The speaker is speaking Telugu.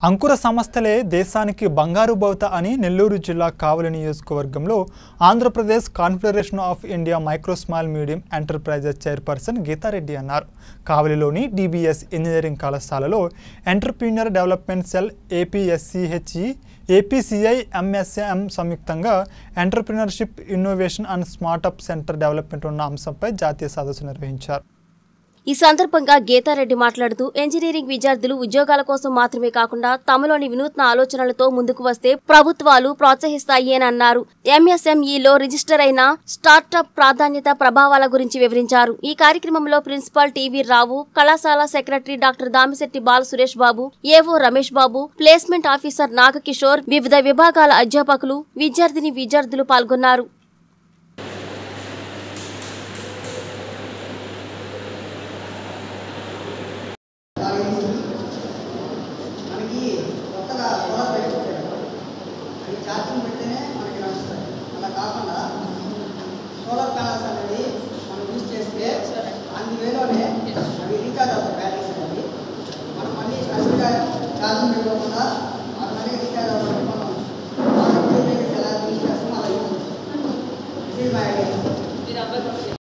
అంకుర సంస్థలే దేశానికి బంగారు బౌత అని నెల్లూరు జిల్లా కావలి నియోజకవర్గంలో Andhra Pradesh confederation of India micro small medium enterprises chairperson Geetha Reddy అన్నారు కావలిలోని డిబిఎస్ ఇంజనీరింగ్ కళాశాలలో entrepreneur development cell APSCHE APCI MSM సంయుక్తంగా entrepreneurship innovation and startup centre development ఉన్న అంశంపై జాతీయ సదస్సు నిర్వహించారు ఈ సందర్భంగా గీతారెడ్డి మాట్లాడుతూ ఇంజనీరింగ్ విద్యార్థులు ఉద్యోగాల కోసం మాత్రమే కాకుండా తమలోని వినూత్న ఆలోచనలతో ముందుకు వస్తే ప్రభుత్వాలు ప్రోత్సహిస్తాయి అని అన్నారు ఎంఎస్ఎంఈలో రిజిస్టర్ అయిన స్టార్టప్ ప్రాధాన్యత ప్రభావాల గురించి వివరించారు ఈ కార్యక్రమంలో ప్రిన్సిపాల్ టీవీ రావు కళాశాల secretary doctor Damisetti Bala Suresh Babu AO Ramesh Babu placement officer Nagakishore వివిధ విభాగాల అధ్యాపకులు విద్యార్థిని విద్యార్థులు పాల్గొన్నారు మనకి కొత్తగా సోలార్ లైట్స్ వచ్చాయి అవి ఛార్జింగ్ పెడితేనే మనకి నడుస్తాయి అలా కాకుండా సోలార్ ప్యానల్స్ అనేది మనం యూజ్ చేస్తే